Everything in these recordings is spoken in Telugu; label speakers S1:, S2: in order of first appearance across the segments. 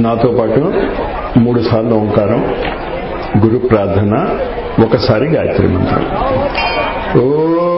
S1: నాతో పాటు మూడు సార్లు ఓంకారం గురు ప్రార్థన ఒకసారి గాయత్రి మంత్రం ఓ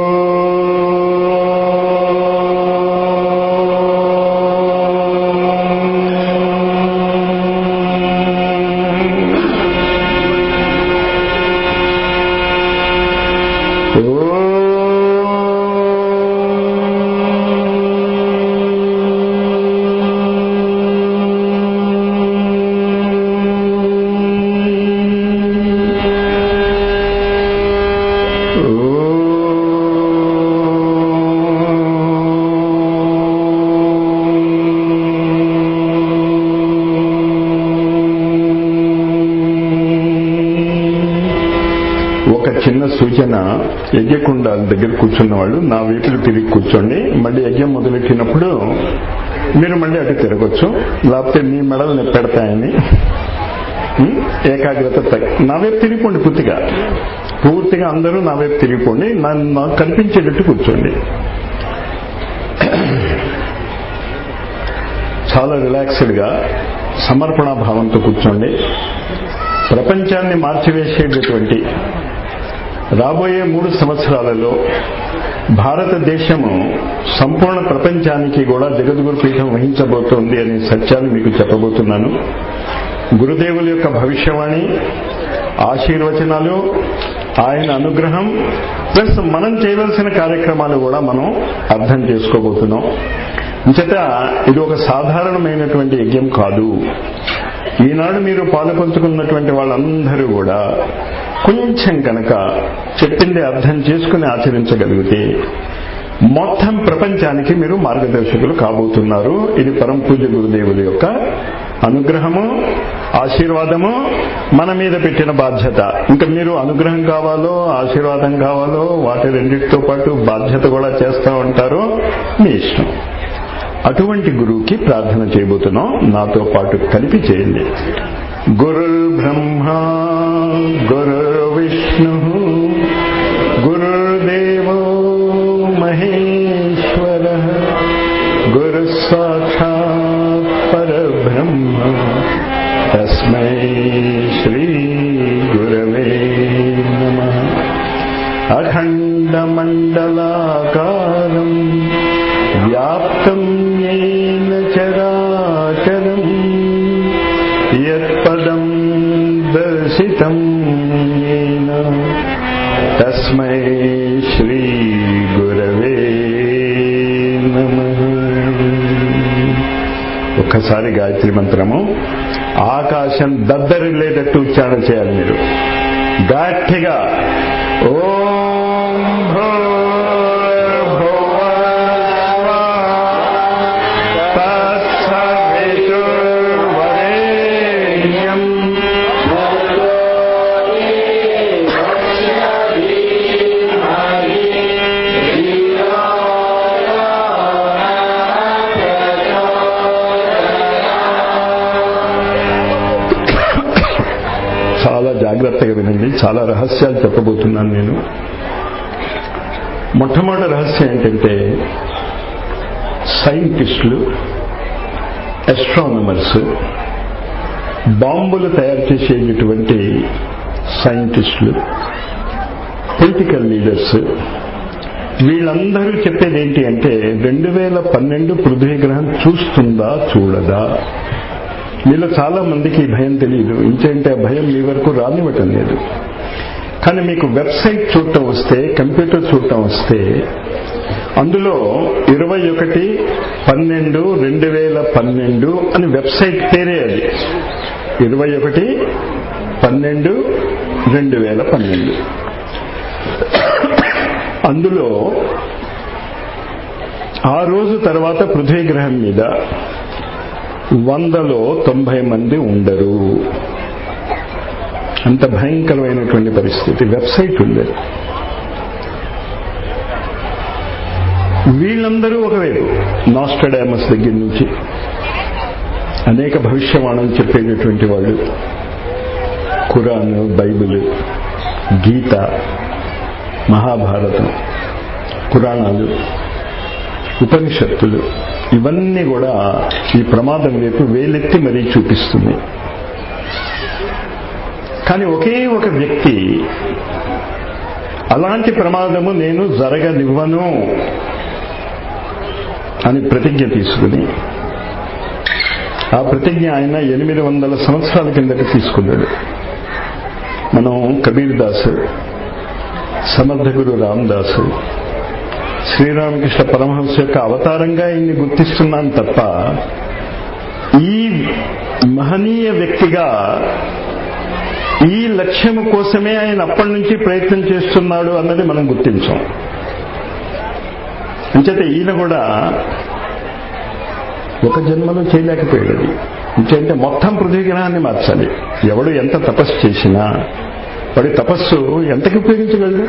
S1: ఒక చిన్న సూచన యజ్ఞకుండాల దగ్గర కూర్చున్న వాళ్ళు నా వైపులు తిరిగి కూర్చోండి మళ్ళీ యజ్ఞం మొదలెట్టినప్పుడు మీరు మళ్ళీ అటు తిరగచ్చు లేకపోతే మీ మెడల్ని పెడతాయని ఉం? ఏకాగ్రత తగ్గ నా వైపు తిరిగిపోండి పూర్తిగా పూర్తిగా అందరూ నా వైపు తిరిగిపోండి నన్ను నాకు కనిపించేటట్టు కూర్చోండి చాలా రిలాక్స్డ్గా సమర్పణ భావంతో కూర్చోండి ప్రపంచాన్ని మార్చివేసేటటువంటి రాబోయే మూడు సంవత్సరాలలో భారతదేశము సంపూర్ణ ప్రపంచానికి కూడా జగద్గురు పీఠం వహించబోతోంది అనే సత్యాన్ని మీకు చెప్పబోతున్నాను గురుదేవుల యొక్క భవిష్యవాణి ఆశీర్వచనాలు ఆయన అనుగ్రహం ప్లస్ మనం చేయవలసిన కార్యక్రమాలు కూడా మనం అర్థం చేసుకోబోతున్నాం ఇంచేత ఇది ఒక సాధారణమైనటువంటి యజ్ఞం కాదు ఈనాడు మీరు పాలు పంచుకున్నటువంటి వాళ్ళందరూ కూడా కొంచెం కనుక చెప్పింది అర్థం చేసుకుని ఆచరించగలిగితే మొత్తం ప్రపంచానికి మీరు మార్గదర్శకులు కాబోతున్నారు ఇది పరం పూజ గురుదేవుల యొక్క అనుగ్రహము ఆశీర్వాదము మన మీద పెట్టిన బాధ్యత ఇంకా మీరు అనుగ్రహం కావాలో ఆశీర్వాదం కావాలో వాటి రెండింటితో పాటు బాధ్యత కూడా చేస్తూ ఉంటారు మీ ఇష్టం అటువంటి గురువుకి ప్రార్థన చేయబోతున్నాం నాతో పాటు కలిపి చేయండి గురుర్ బ్రహ్మ గురుర్ విష్ణు గురుర్దేవో మహేశ్వర గురు సాక్షాత్ పరబ్రహ్మ తస్మై శ్రీ గురవే నమ అఖండమండలాకారం వ్యాప్తం येन చరాచరం యత్పదం దర్శితం येन తస్మై శ్రీ గురవే నమః ఒక్కసారి గాయత్రి మంత్రము ఆకాశం దద్దరిల్లేటట్టు ఉచ్చారణ చేయాలి మీరు గట్టిగా ఓం తత్సవితుర్వరేణ్యం చాలా జాగ్రత్తగా వినండి చాలా రహస్యాలు చెప్పబోతున్నాను నేను మొట్టమొదటి రహస్యం ఏంటంటే సైంటిస్టులు ఎస్ట్రానమర్స్ బాంబులు తయారు చేసేటటువంటి సైంటిస్టులు పొలిటికల్ లీడర్స్ వీళ్ళందరూ చెప్పేది ఏంటి అంటే రెండు వేల పన్నెండు పృథ్వీ గ్రహం చూస్తుందా చూడదా మీలో చాలా మందికి ఈ భయం తెలియదు ఇంకేంటే ఆ భయం మీ వరకు రానివ్వటం లేదు కానీ మీకు వెబ్సైట్ చూడటం వస్తే కంప్యూటర్ చూడటం వస్తే అందులో ఇరవై ఒకటి పన్నెండు రెండు వేల పన్నెండు అని వెబ్సైట్ పేరే అది ఇరవై ఒకటి పన్నెండు రెండు వేల పన్నెండు అందులో ఆ రోజు తర్వాత పృథ్వీ గ్రహం మీద వందలో తొంభై మంది ఉండరు అంత భయంకరమైనటువంటి పరిస్థితి వెబ్సైట్ ఉంది వీళ్ళందరూ ఒకవైపు నాస్టడామస్ దగ్గర నుంచి అనేక భవిష్యవాణులు చెప్పేటటువంటి వాళ్ళు ఖురాన్ బైబిల్ గీత మహాభారతం పురాణాలు ఉపనిషత్తులు ఇవన్నీ కూడా ఈ ప్రమాదం వైపు వేలెత్తి మరీ చూపిస్తుంది కానీ ఒకే ఒక వ్యక్తి అలాంటి ప్రమాదము నేను జరగనివ్వను అని ప్రతిజ్ఞ తీసుకుని ఆ ప్రతిజ్ఞ ఆయన ఎనిమిది వందల సంవత్సరాల కిందట తీసుకున్నాడు మనం కబీర్ దాస్ సమర్థ గురు రామదాసు శ్రీరామకృష్ణ పరమహంస యొక్క అవతారంగా ఇన్ని గుర్తిస్తున్నాను తప్ప ఈ మహనీయ వ్యక్తిగా ఈ లక్ష్యము కోసమే ఆయన అప్పటి నుంచి ప్రయత్నం చేస్తున్నాడు అన్నది మనం గుర్తించాం అంచేత ఈయన కూడా ఒక జన్మలో చేయలేకపోయాడు అది ఇంకంటే మొత్తం పృథ్వీ గ్రహాన్ని మార్చాలి ఎవడు ఎంత తపస్సు చేసినా వాడి తపస్సు ఎంతకి ఉపయోగించగలడు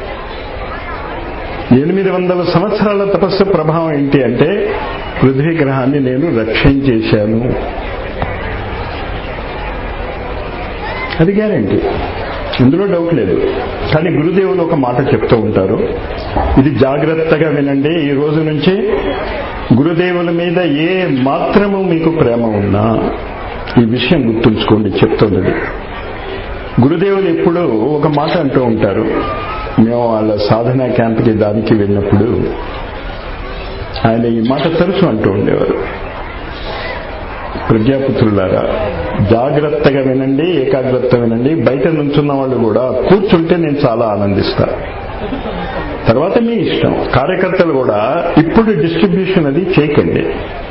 S1: ఎనిమిది వందల సంవత్సరాల తపస్సు ప్రభావం ఏంటి అంటే పృథ్వీ గ్రహాన్ని నేను రక్షించేశాను అది గ్యారంటీ ఇందులో డౌట్ లేదు కానీ గురుదేవులు ఒక మాట చెప్తూ ఉంటారు ఇది జాగ్రత్తగా వినండి ఈ రోజు నుంచి గురుదేవుల మీద ఏ మాత్రము మీకు ప్రేమ ఉన్నా ఈ విషయం గుర్తుంచుకోండి చెప్తున్నది గురుదేవులు ఎప్పుడు ఒక మాట అంటూ ఉంటారు మేము వాళ్ళ సాధనా క్యాంప్కి దానికి వెళ్ళినప్పుడు ఆయన ఈ మాట తరచు అంటూ ఉండేవారు ప్రజాపుత్రులారా జాగ్రత్తగా వినండి ఏకాగ్రత వినండి బయట నుంచున్న వాళ్ళు కూడా కూర్చుంటే నేను చాలా ఆనందిస్తా తర్వాత మీ ఇష్టం కార్యకర్తలు కూడా ఇప్పుడు డిస్ట్రిబ్యూషన్ అది చేయకండి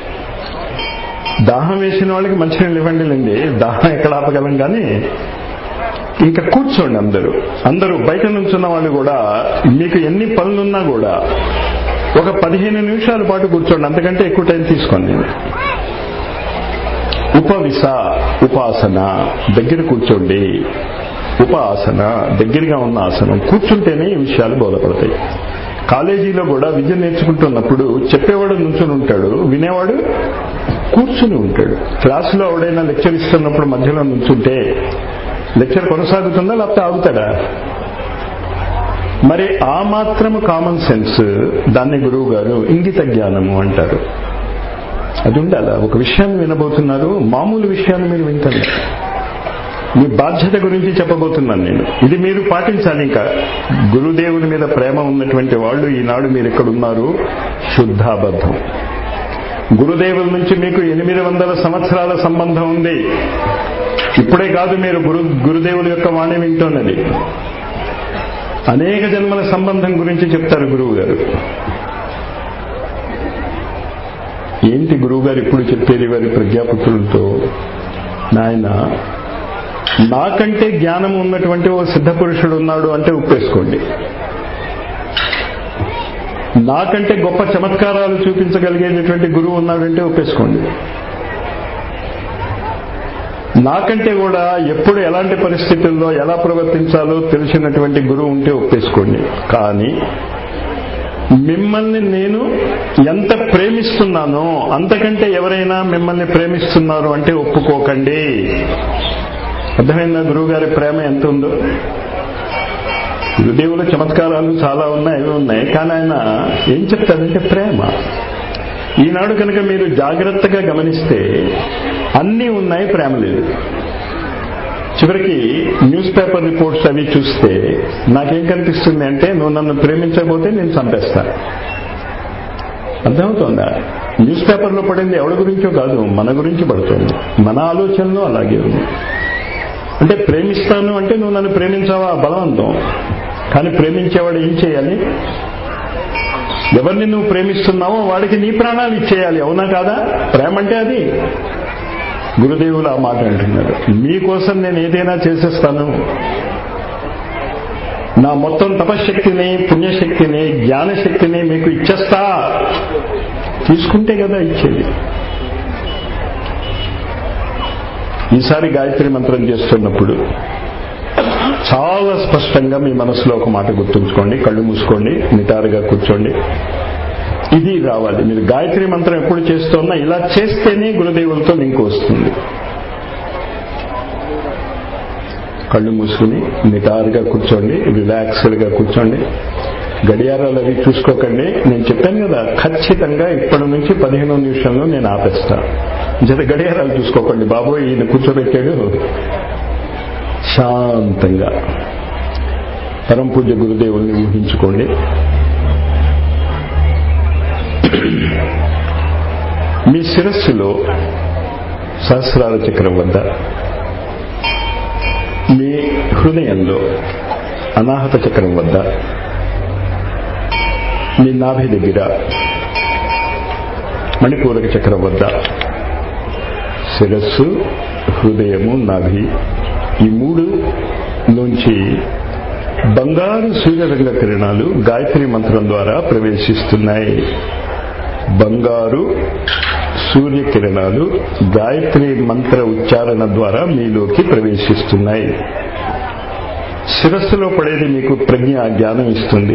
S1: దాహం వేసిన వాళ్ళకి మంచినీళ్ళు ఇవ్వండిలేండి దాహం ఎక్కడ ఆపగలం కానీ ఇంకా కూర్చోండి అందరూ అందరూ బయట నుంచున్న వాళ్ళు కూడా మీకు ఎన్ని పనులున్నా కూడా ఒక పదిహేను నిమిషాల పాటు కూర్చోండి అంతకంటే ఎక్కువ టైం తీసుకోండి ఉపవిస ఉపాసన దగ్గర కూర్చోండి ఉపాసన దగ్గరగా ఉన్న ఆసనం కూర్చుంటేనే ఈ విషయాలు బోధపడతాయి కాలేజీలో కూడా విద్య నేర్చుకుంటున్నప్పుడు చెప్పేవాడు నుంచుని ఉంటాడు వినేవాడు కూర్చుని ఉంటాడు క్లాసులో ఎవడైనా లెక్చర్ ఇస్తున్నప్పుడు మధ్యలో నుంచుంటే లెక్చర్ కొనసాగుతుందా లేకపోతే ఆగుతాడా మరి ఆ మాత్రము కామన్ సెన్స్ దాన్ని గురువు గారు ఇంగిత జ్ఞానము అంటారు అది ఉండాలా ఒక విషయాన్ని వినబోతున్నారు మామూలు విషయాన్ని మీరు వింటారు మీ బాధ్యత గురించి చెప్పబోతున్నాను నేను ఇది మీరు పాటించాలి ఇంకా గురుదేవుని మీద ప్రేమ ఉన్నటువంటి వాళ్ళు ఈనాడు మీరు ఎక్కడున్నారు శుద్ధాబద్ధం గురుదేవుల నుంచి మీకు ఎనిమిది వందల సంవత్సరాల సంబంధం ఉంది ఇప్పుడే కాదు మీరు గురు గురుదేవుల యొక్క వాణి వింటున్నది అనేక జన్మల సంబంధం గురించి చెప్తారు గురువు గారు ఏంటి గురువు గారు ఇప్పుడు చెప్పేది వారి ప్రజ్ఞాపుత్రులతో నాయన నాకంటే జ్ఞానం ఉన్నటువంటి ఓ సిద్ధ పురుషుడు ఉన్నాడు అంటే ఒప్పేసుకోండి నాకంటే గొప్ప చమత్కారాలు చూపించగలిగేటటువంటి గురువు ఉన్నాడంటే ఒప్పేసుకోండి నాకంటే కూడా ఎప్పుడు ఎలాంటి పరిస్థితుల్లో ఎలా ప్రవర్తించాలో తెలిసినటువంటి గురువు ఉంటే ఒప్పేసుకోండి కానీ మిమ్మల్ని నేను ఎంత ప్రేమిస్తున్నానో అంతకంటే ఎవరైనా మిమ్మల్ని ప్రేమిస్తున్నారు అంటే ఒప్పుకోకండి అర్థమైందా గురువు గారి ప్రేమ ఎంత ఉందో గురుదేవుల చమత్కారాలు చాలా ఉన్నాయి అవి ఉన్నాయి కానీ ఆయన ఏం చెప్తారంటే ప్రేమ ఈనాడు కనుక మీరు జాగ్రత్తగా గమనిస్తే అన్నీ ఉన్నాయి ప్రేమ లేదు చివరికి న్యూస్ పేపర్ రిపోర్ట్స్ అవి చూస్తే నాకేం కనిపిస్తుంది అంటే నువ్వు నన్ను ప్రేమించకపోతే నేను చంపేస్తా అర్థమవుతుందా న్యూస్ పేపర్లో పడింది ఎవరి గురించో కాదు మన గురించి పడుతుంది మన ఆలోచనలో అలాగే ఉంది అంటే ప్రేమిస్తాను అంటే నువ్వు నన్ను ప్రేమించావా బలవంతం కానీ ప్రేమించేవాడు ఏం చేయాలి ఎవరిని నువ్వు ప్రేమిస్తున్నావో వాడికి నీ ప్రాణాలు ఇచ్చేయాలి అవునా కాదా ప్రేమ అంటే అది గురుదేవులు ఆ మాట అంటున్నారు మీకోసం నేను ఏదైనా చేసేస్తాను నా మొత్తం తపశక్తిని పుణ్యశక్తిని జ్ఞానశక్తిని మీకు ఇచ్చేస్తా తీసుకుంటే కదా ఇచ్చేది ఈసారి గాయత్రి మంత్రం చేస్తున్నప్పుడు చాలా స్పష్టంగా మీ మనసులో ఒక మాట గుర్తుంచుకోండి కళ్ళు మూసుకోండి నిటారుగా కూర్చోండి ఇది రావాలి మీరు గాయత్రి మంత్రం ఎప్పుడు చేస్తున్నా ఇలా చేస్తేనే గురుదేవులతో లింక్ వస్తుంది కళ్ళు మూసుకుని నిటారుగా కూర్చోండి రిలాక్స్డ్గా కూర్చోండి గడియారాలు అవి చూసుకోకండి నేను చెప్పాను కదా ఖచ్చితంగా ఇప్పటి నుంచి పదిహేను నిమిషంలో నేను ఆపేస్తా జత గడియారాలు చూసుకోకండి బాబోయ్ ఈయన కూర్చోబెట్టాడు శాంతంగా పరమ పూజ్య గురుదేవుల్ని ఊహించుకోండి మీ శిరస్సులో సహస్రాల చక్రం వద్ద మీ హృదయంలో అనాహత చక్రం వద్ద మీ నాభి దగ్గర మణిపూరక చక్రం వద్ద శిరస్సు హృదయము నాభి ఈ మూడు నుంచి బంగారు సూర్యరంగ కిరణాలు గాయత్రి మంత్రం ద్వారా ప్రవేశిస్తున్నాయి బంగారు సూర్యకిరణాలు గాయత్రి మంత్ర ఉచ్చారణ ద్వారా మీలోకి ప్రవేశిస్తున్నాయి శిరస్సులో పడేది మీకు ప్రజ్ఞ జ్ఞానం ఇస్తుంది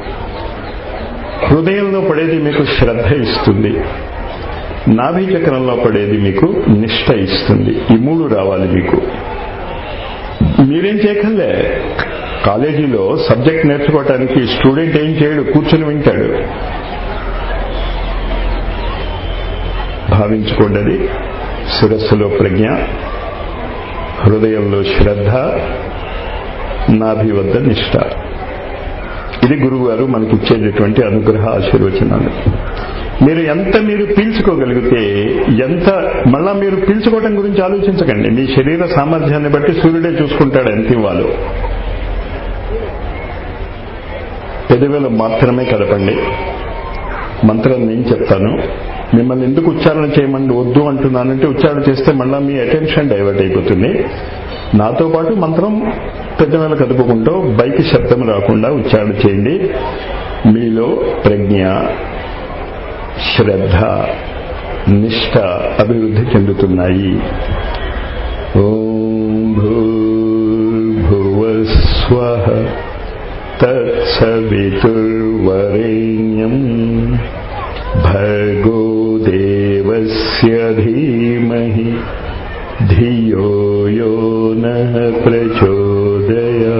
S1: హృదయంలో పడేది మీకు శ్రద్ధ ఇస్తుంది నాభి చక్రంలో పడేది మీకు నిష్ట ఇస్తుంది ఈ మూడు రావాలి మీకు మీరేం చేయకలే కాలేజీలో సబ్జెక్ట్ నేర్చుకోవటానికి స్టూడెంట్ ఏం చేయడు కూర్చొని వింటాడు భావించుకోండి అది శిరస్సులో ప్రజ్ఞ హృదయంలో శ్రద్ధ నాభి వద్ద నిష్ట ఇది గురువు గారు మనకి ఇచ్చేటటువంటి అనుగ్రహ ఆశీర్వచనాలు మీరు ఎంత మీరు పీల్చుకోగలిగితే ఎంత మళ్ళా మీరు పీల్చుకోవడం గురించి ఆలోచించకండి మీ శరీర సామర్థ్యాన్ని బట్టి సూర్యుడే చూసుకుంటాడు ఎంత ఇవ్వాలో పెదవులు మాత్రమే కదపండి మంత్రం నేను చెప్తాను మిమ్మల్ని ఎందుకు ఉచ్చారణ చేయమండి వద్దు అంటున్నానంటే ఉచ్చారణ చేస్తే మళ్ళీ మీ అటెన్షన్ డైవర్ట్ అయిపోతుంది నాతో పాటు మంత్రం పెద్దవేళ కదుపుకుంటూ బయటి శబ్దం రాకుండా ఉచ్చారణ చేయండి మీలో ప్రజ్ఞ శ్రద్ధ నిష్ట అభివృద్ధి చెందుతున్నాయి ఓం భూర్భువస్వ తత్సవితుర్వరేణ్యం భర్గో దేవస్య ధీమహి ధియో యో నః ప్రచోదయా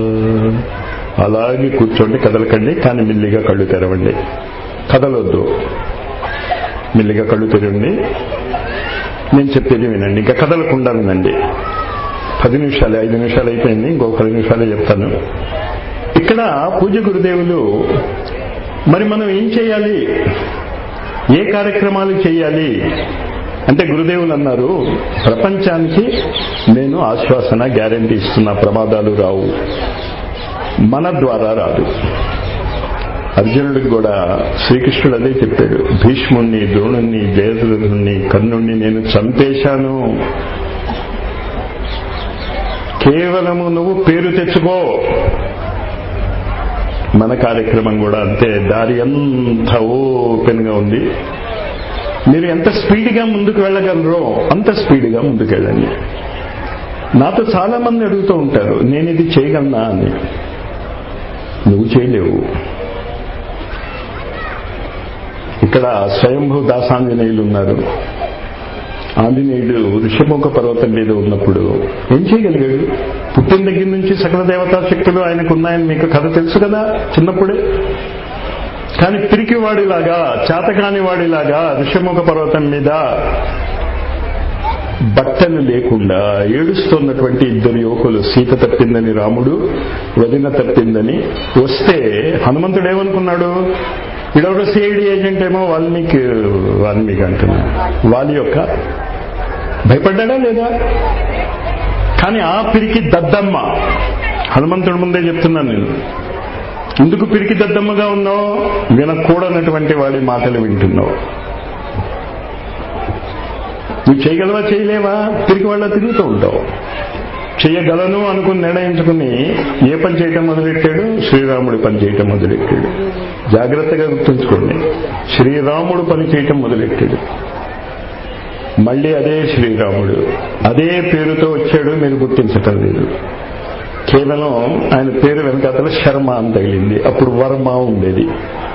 S1: అలాగే కూర్చోండి కదలకండి కానీ మెల్లిగా కళ్ళు తెరవండి కదలొద్దు మెల్లిగా కళ్ళు తెరవండి నేను చెప్పేది వినండి ఇంకా కదలకుండా వినండి పది నిమిషాలు ఐదు నిమిషాలు అయిపోయింది ఇంకో పది నిమిషాలే చెప్తాను ఇక్కడ పూజ గురుదేవులు మరి మనం ఏం చేయాలి ఏ కార్యక్రమాలు చేయాలి అంటే గురుదేవులు అన్నారు ప్రపంచానికి నేను ఆశ్వాసన గ్యారంటీ ఇస్తున్న ప్రమాదాలు రావు మన ద్వారా రాదు అర్జునుడికి కూడా శ్రీకృష్ణుడు అదే చెప్పాడు భీష్ముణ్ణి ద్రోణుణ్ణి జయద్రుని కర్ణుణ్ణి నేను చంపేశాను కేవలము నువ్వు పేరు తెచ్చుకో మన కార్యక్రమం కూడా అంతే దారి ఎంత ఓపెన్ గా ఉంది మీరు ఎంత స్పీడ్గా ముందుకు వెళ్ళగలరో అంత స్పీడ్గా ముందుకు వెళ్ళండి నాతో చాలా మంది అడుగుతూ ఉంటారు నేను ఇది చేయగలనా అని నువ్వు చేయలేవు ఇక్కడ స్వయంభూ దాసాంజనేయులు ఉన్నారు ఆంజనేయుడు ఋషముఖ పర్వతం మీద ఉన్నప్పుడు ఏం చేయగలిగాడు పుట్టిన దగ్గర నుంచి సకల దేవతా శక్తులు ఆయనకు ఉన్నాయని మీకు కథ తెలుసు కదా చిన్నప్పుడే కానీ పిరికి వాడిలాగా చేతకాని వాడిలాగా ఋషముఖ పర్వతం మీద బట్టలు లేకుండా ఏడుస్తున్నటువంటి ఇద్దరు యువకులు సీత తప్పిందని రాముడు వదిన తప్పిందని వస్తే హనుమంతుడు ఏమనుకున్నాడు వీడెవడో సిఐడి ఏజెంట్ ఏమో వాల్మీకి వాల్మీకి అంటున్నా వాళ్ళ యొక్క భయపడ్డా లేదా కానీ ఆ పిరికి దద్దమ్మ హనుమంతుడి ముందే చెప్తున్నాను నేను ఎందుకు పిరికి దద్దమ్మగా ఉన్నావు వినకూడనటువంటి వాడి మాటలు వింటున్నావు నువ్వు చేయగలవా చేయలేవా తిరిగి వాళ్ళ తిరుగుతూ ఉంటావు చేయగలను అనుకుని నిర్ణయించుకుని ఏ పని చేయటం మొదలెట్టాడు శ్రీరాముడి పని చేయటం మొదలెట్టాడు జాగ్రత్తగా గుర్తుంచుకోండి శ్రీరాముడు పని చేయటం మొదలెట్టాడు మళ్ళీ అదే శ్రీరాముడు అదే పేరుతో వచ్చాడు మీరు గుర్తించటం లేదు కేవలం ఆయన పేరు వెనకాతల శర్మ అని తగిలింది అప్పుడు వర్మ ఉండేది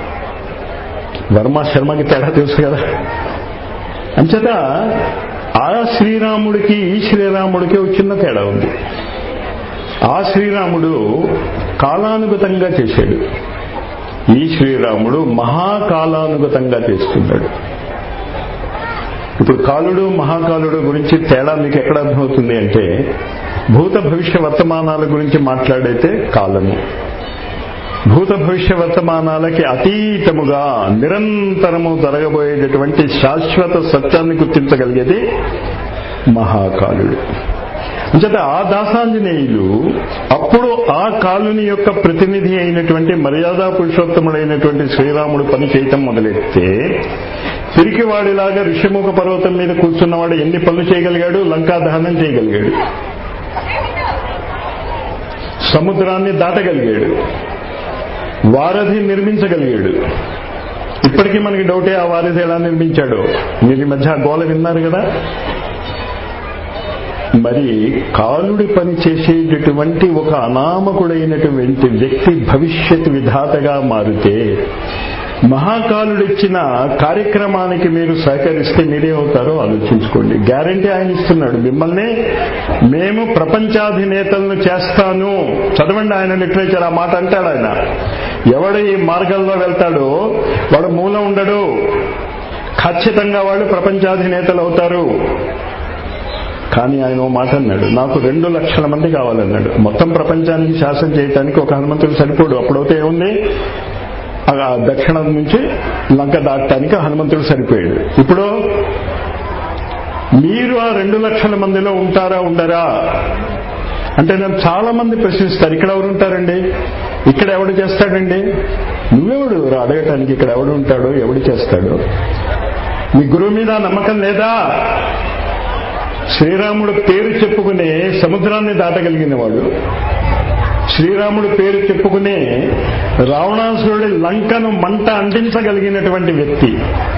S1: వర్మ శర్మకి తేడా తెలుసు కదా అంచేత ఆ శ్రీరాముడికి ఈ శ్రీరాముడికి ఒక చిన్న తేడా ఉంది ఆ శ్రీరాముడు కాలానుగతంగా చేశాడు ఈ శ్రీరాముడు మహాకాలానుగతంగా చేస్తున్నాడు ఇప్పుడు కాలుడు మహాకాలుడు గురించి తేడా మీకు ఎక్కడ అర్థమవుతుంది అంటే భూత భవిష్య వర్తమానాల గురించి మాట్లాడైతే కాలము భూత భవిష్య వర్తమానాలకి అతీతముగా నిరంతరము జరగబోయేటటువంటి శాశ్వత సత్యాన్ని గుర్తించగలిగేది మహాకాలుడు అంచేత ఆ దాసాంజనేయులు అప్పుడు ఆ కాలుని యొక్క ప్రతినిధి అయినటువంటి మర్యాదా పురుషోత్తముడైనటువంటి శ్రీరాముడు పని చేయటం మొదలెడితే పిరికివాడిలాగా ఋషిముఖ పర్వతం మీద కూర్చున్నవాడు ఎన్ని పనులు చేయగలిగాడు లంకా దహనం చేయగలిగాడు సముద్రాన్ని దాటగలిగాడు వారధి నిర్మించగలిగాడు ఇప్పటికీ మనకి డౌటే ఆ వారధి ఎలా నిర్మించాడో మీరు ఈ మధ్య ఆ గోల విన్నారు కదా మరి కాలుడి పని చేసేటటువంటి ఒక అనామకుడైనటువంటి వ్యక్తి భవిష్యత్ విధాతగా మారితే మహాకాలుడిచ్చిన కార్యక్రమానికి మీరు సహకరిస్తే మీరే అవుతారో ఆలోచించుకోండి గ్యారంటీ ఆయన ఇస్తున్నాడు మిమ్మల్ని మేము ప్రపంచాధినేతలను చేస్తాను చదవండి ఆయన లిటరేచర్ ఆ మాట అంటాడు ఆయన ఎవడు ఈ మార్గంలో వెళ్తాడో వాడు మూలం ఉండడు ఖచ్చితంగా వాళ్ళు ప్రపంచాధినేతలు అవుతారు కానీ ఆయన ఓ మాట అన్నాడు నాకు రెండు లక్షల మంది కావాలన్నాడు మొత్తం ప్రపంచానికి శాసనం చేయడానికి ఒక హనుమంతుడు సరిపోడు అప్పుడైతే ఏముంది ఆ దక్షిణం నుంచి లంక దాటడానికి హనుమంతుడు సరిపోయాడు ఇప్పుడు మీరు ఆ రెండు లక్షల మందిలో ఉంటారా ఉండరా అంటే నేను చాలా మంది ప్రశ్నిస్తారు ఇక్కడ ఎవరు ఉంటారండి ఇక్కడ ఎవడు చేస్తాడండి నువ్వెవడు అడగటానికి ఇక్కడ ఎవడు ఉంటాడో ఎవడు చేస్తాడో మీ గురువు మీద నమ్మకం లేదా శ్రీరాముడు పేరు చెప్పుకునే సముద్రాన్ని దాటగలిగిన వాడు శ్రీరాముడు పేరు చెప్పుకునే రావణాసురుడి లంకను మంట అంటించగలిగినటువంటి వ్యక్తి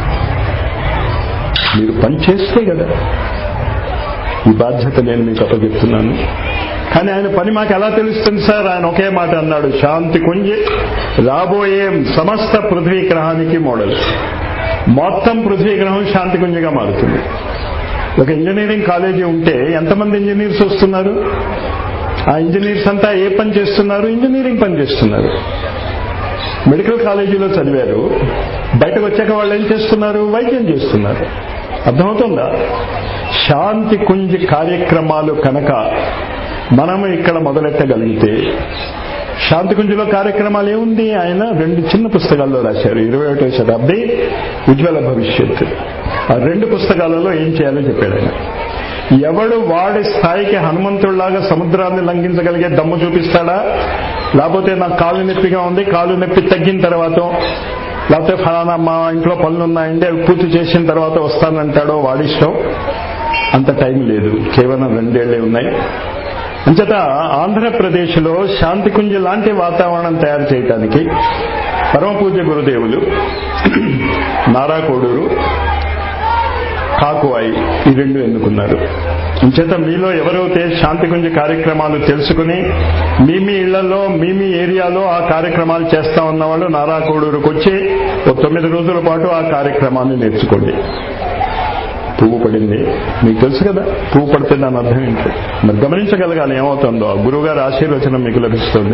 S1: మీరు పని చేస్తే కదా ఈ బాధ్యత నేను మీకు అప్పచెప్తున్నాను కానీ ఆయన పని మాకు ఎలా తెలుస్తుంది సార్ ఆయన ఒకే మాట అన్నాడు శాంతి కుంజి రాబోయే సమస్త పృథ్వీ గ్రహానికి మోడల్ మొత్తం పృథ్వీ గ్రహం శాంతి కుంజిగా మారుతుంది ఒక ఇంజనీరింగ్ కాలేజీ ఉంటే ఎంతమంది ఇంజనీర్స్ వస్తున్నారు ఆ ఇంజనీర్స్ అంతా ఏ పని చేస్తున్నారు ఇంజనీరింగ్ పని చేస్తున్నారు మెడికల్ కాలేజీలో చదివారు బయటకు వచ్చాక వాళ్ళు ఏం చేస్తున్నారు వైద్యం చేస్తున్నారు అర్థమవుతుందా శాంతి కుంజి కార్యక్రమాలు కనుక మనము ఇక్కడ మొదలెట్టగలిగితే శాంతి కుంజిలో కార్యక్రమాలు ఏముంది ఆయన రెండు చిన్న పుస్తకాల్లో రాశారు ఇరవై ఒకటో శతాబ్ది ఉజ్వల భవిష్యత్తు ఆ రెండు పుస్తకాలలో ఏం చేయాలో చెప్పాడు ఆయన ఎవడు వాడి స్థాయికి హనుమంతుడిలాగా సముద్రాన్ని లంఘించగలిగే దమ్ము చూపిస్తాడా లేకపోతే నాకు కాలు నొప్పిగా ఉంది కాలు నొప్పి తగ్గిన తర్వాత లేకపోతే ఫలానా మా ఇంట్లో పనులు ఉన్నాయండి అవి పూర్తి చేసిన తర్వాత వస్తానంటాడో వాడిష్టం అంత టైం లేదు కేవలం రెండేళ్లే ఉన్నాయి అంచేత ఆంధ్రప్రదేశ్లో శాంతికుంజ లాంటి వాతావరణం తయారు చేయడానికి పరమ పూజ్య గురుదేవులు నారాకోడూరు కాకువాయి ఈ రెండు ఎన్నుకున్నారు ఇంచేత మీలో ఎవరైతే శాంతికుంజ కార్యక్రమాలు తెలుసుకుని మీ మీ ఇళ్లలో మీ మీ ఏరియాలో ఆ కార్యక్రమాలు చేస్తా ఉన్నవాళ్ళు నారాకోడూరుకు వచ్చి ఒక తొమ్మిది రోజుల పాటు ఆ కార్యక్రమాన్ని నేర్చుకోండి పువ్వు పడింది మీకు తెలుసు కదా పువ్వు పడితే దాని అర్థం ఏంటి మరి గమనించగలగాలి ఏమవుతుందో గురువుగారి ఆశీర్వచనం మీకు లభిస్తుంది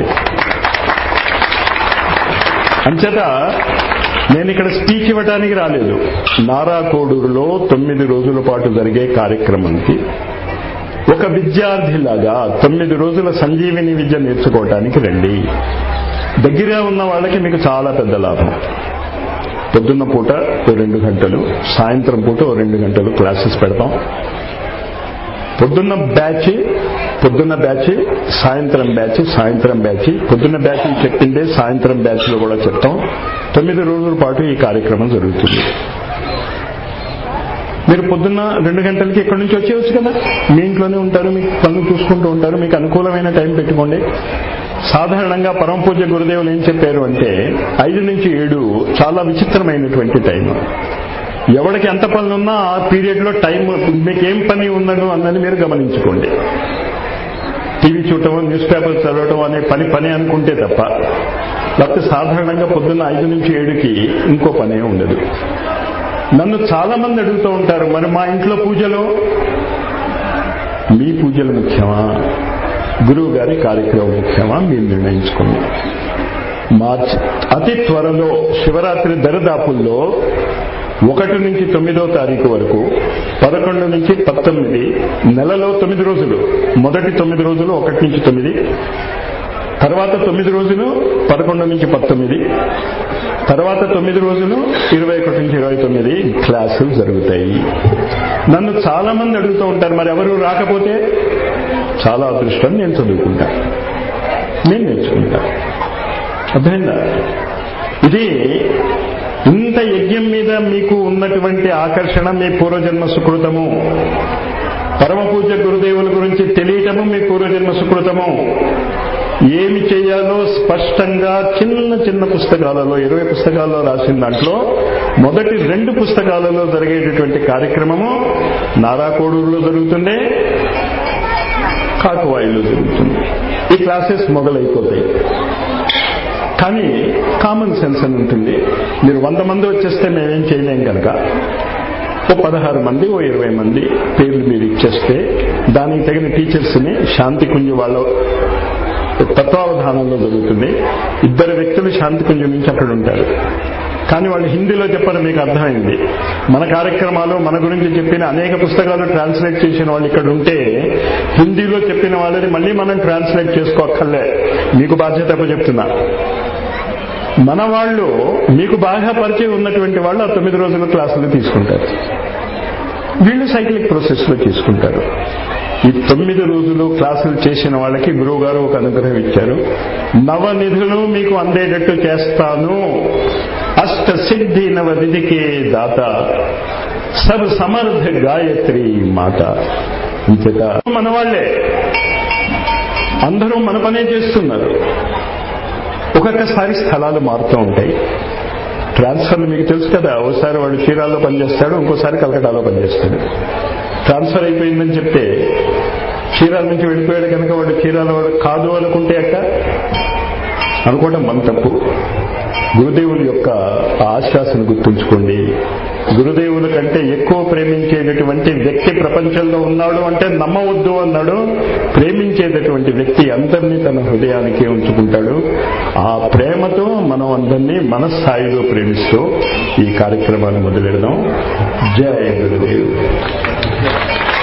S1: అంచేత నేను ఇక్కడ స్పీచ్ ఇవ్వటానికి రాలేదు నారాకోడూరులో తొమ్మిది రోజుల పాటు జరిగే కార్యక్రమానికి ఒక విద్యార్థిలాగా తొమ్మిది రోజుల సంజీవిని విద్య నేర్చుకోవటానికి రండి దగ్గర ఉన్న వాళ్ళకి మీకు చాలా పెద్ద లాభం పొద్దున్న పూట ఓ రెండు గంటలు సాయంత్రం పూట ఓ రెండు గంటలు క్లాసెస్ పెడతాం పొద్దున్న బ్యాచ్ పొద్దున్న బ్యాచ్ సాయంత్రం బ్యాచ్ సాయంత్రం బ్యాచ్ పొద్దున్న బ్యాచ్ చెప్పిందే సాయంత్రం బ్యాచ్ లో కూడా చెప్తాం తొమ్మిది రోజుల పాటు ఈ కార్యక్రమం జరుగుతుంది మీరు పొద్దున్న రెండు గంటలకి ఇక్కడి నుంచి వచ్చేవచ్చు కదా మీ ఇంట్లోనే ఉంటారు మీకు పనులు చూసుకుంటూ ఉంటారు మీకు అనుకూలమైన టైం పెట్టుకోండి సాధారణంగా పరమ పూజ్య గురుదేవులు ఏం చెప్పారు అంటే ఐదు నుంచి ఏడు చాలా విచిత్రమైనటువంటి టైం ఎవరికి ఎంత పనులున్నా ఆ పీరియడ్ లో టైం మీకు ఏం పని ఉన్నదు అన్నది మీరు గమనించుకోండి టీవీ చూడటం న్యూస్ పేపర్ చదవటం అనే పని పని అనుకుంటే తప్ప లేకపోతే సాధారణంగా పొద్దున్న ఐదు నుంచి ఏడుకి ఇంకో పనే ఉండదు నన్ను చాలా మంది అడుగుతూ ఉంటారు మరి మా ఇంట్లో పూజలో మీ పూజలు ముఖ్యమా గురువు గారి కార్యక్రమం ముఖ్యమా మీరు నిర్ణయించుకోండి మార్చ్ అతి త్వరలో శివరాత్రి దరిదాపుల్లో ఒకటి నుంచి తొమ్మిదో తారీఖు వరకు పదకొండు నుంచి పంతొమ్మిది నెలలో తొమ్మిది రోజులు మొదటి తొమ్మిది రోజులు ఒకటి నుంచి తొమ్మిది తర్వాత తొమ్మిది రోజులు పదకొండు నుంచి పంతొమ్మిది తర్వాత తొమ్మిది రోజులు ఇరవై ఒకటి నుంచి ఇరవై తొమ్మిది క్లాసులు జరుగుతాయి నన్ను చాలా మంది అడుగుతూ ఉంటారు మరి ఎవరు రాకపోతే చాలా అదృష్టం నేను చదువుకుంటా నేను నేర్చుకుంటా అర్థమైందా ఇది ఇంత యజ్ఞం మీద మీకు ఉన్నటువంటి ఆకర్షణ మీ పూర్వజన్మ సుకృతము పరమ పూజ గురుదేవుల గురించి తెలియటము మీ పూర్వజన్మ సుకృతము ఏమి చేయాలో స్పష్టంగా చిన్న చిన్న పుస్తకాలలో ఇరవై పుస్తకాల్లో రాసిన దాంట్లో మొదటి రెండు పుస్తకాలలో జరిగేటటువంటి కార్యక్రమము నారాకోడూరులో జరుగుతుంది కాకువాయిలో జరుగుతుంది ఈ క్లాసెస్ మొదలైపోతాయి కానీ కామన్ సెన్స్ అని ఉంటుంది మీరు వంద మంది వచ్చేస్తే మేమేం చేయలేం కనుక ఓ పదహారు మంది ఓ ఇరవై మంది పేర్లు మీరు ఇచ్చేస్తే దానికి తగిన టీచర్స్ని శాంతి కుంజు వాళ్ళ తత్వావధానంలో జరుగుతుంది ఇద్దరు వ్యక్తులు శాంతి కుంజు నుంచి అక్కడ ఉంటారు కానీ వాళ్ళు హిందీలో చెప్పడం మీకు అర్థమైంది మన కార్యక్రమాలు మన గురించి చెప్పిన అనేక పుస్తకాలు ట్రాన్స్లేట్ చేసిన వాళ్ళు ఇక్కడ ఉంటే హిందీలో చెప్పిన వాళ్ళని మళ్ళీ మనం ట్రాన్స్లేట్ చేసుకోక్కర్లే మీకు బాధ్యత చెప్తున్నా మన వాళ్ళు మీకు బాగా పరిచయం ఉన్నటువంటి వాళ్ళు ఆ తొమ్మిది రోజుల క్లాసులు తీసుకుంటారు వీళ్ళు సైక్లిక్ ప్రాసెస్ లో తీసుకుంటారు ఈ తొమ్మిది రోజులు క్లాసులు చేసిన వాళ్ళకి గురువు గారు ఒక అనుగ్రహం ఇచ్చారు నవనిధులు మీకు అందేటట్టు చేస్తాను అష్ట సిద్ధి నవనిధికే దాత సబ్ సమర్థ గాయత్రి మాత ఇంతట మన వాళ్లే అందరూ మన పనే చేస్తున్నారు ఒక్కొక్కసారి స్థలాలు మారుతూ ఉంటాయి ట్రాన్స్ఫర్లు మీకు తెలుసు కదా ఒకసారి వాడు చీరాల్లో పనిచేస్తాడు ఇంకోసారి కలకటాలో పనిచేస్తాడు ట్రాన్స్ఫర్ అయిపోయిందని చెప్తే చీరాల నుంచి వెళ్ళిపోయాడు కనుక వాడు చీరాల వాడు కాదు అనుకుంటే అక్క అనుకోవడం మన తప్పు గురుదేవుల యొక్క ఆశ్వాసను గుర్తుంచుకోండి గురుదేవుల కంటే ఎక్కువ ప్రేమించేటటువంటి వ్యక్తి ప్రపంచంలో ఉన్నాడు అంటే నమ్మవద్దు అన్నాడు ప్రేమించేటటువంటి వ్యక్తి అందరినీ తన హృదయానికి ఉంచుకుంటాడు ఆ ప్రేమతో మనం అందరినీ మన స్థాయిలో ప్రేమిస్తూ ఈ కార్యక్రమాన్ని మొదలెడదాం జయ గురుదేవ్